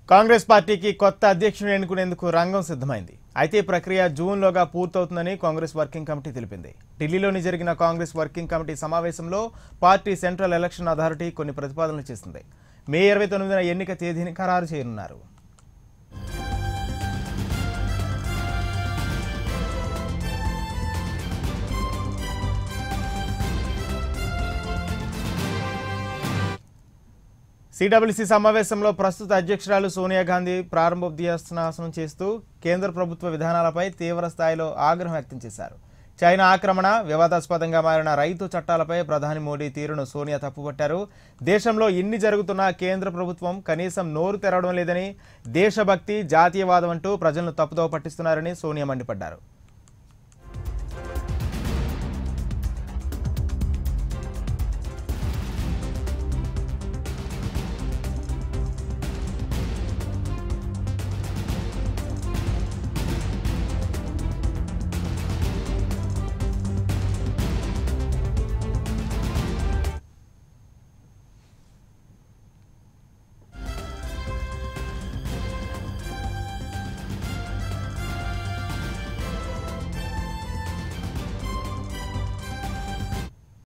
కాంగ్రెస్ పార్టీకి కొత్త అధ్యక్షుని ఎన్నుకునేందుకు రంగం సిద్ధమైంది అయితే ఈ ప్రక్రియ జూన్లోగా పూర్తవుతుందని కాంగ్రెస్ వర్కింగ్ కమిటీ తెలిపింది ఢిల్లీలోని జరిగిన కాంగ్రెస్ వర్కింగ్ కమిటీ సమావేశంలో పార్టీ సెంట్రల్ ఎలక్షన్ అథారిటీ కొన్ని ప్రతిపాదనలు చేసింది మే ఇరవై తొమ్మిదిన ఎన్నిక తేదీని ఖరారు చేయనున్నారు సిడబ్ల్యూసీ సమావేశంలో ప్రస్తుత అధ్యక్షురాలు సోనియా గాంధీ ప్రారంభోద్యాసనాసనం చేస్తూ కేంద్ర ప్రభుత్వ విధానాలపై తీవ్ర స్థాయిలో ఆగ్రహం వ్యక్తం చేశారు చైనా ఆక్రమణ వివాదాస్పదంగా మారిన రైతు చట్టాలపై ప్రధాని మోడీ తీరును సోనియా తప్పుపట్టారు దేశంలో ఇన్ని జరుగుతున్నా కేంద్ర ప్రభుత్వం కనీసం నోరు తెరవడం లేదని దేశభక్తి జాతీయవాదం అంటూ ప్రజలను తప్పుదోవ పట్టిస్తున్నారని సోనియా మండిపడ్డారు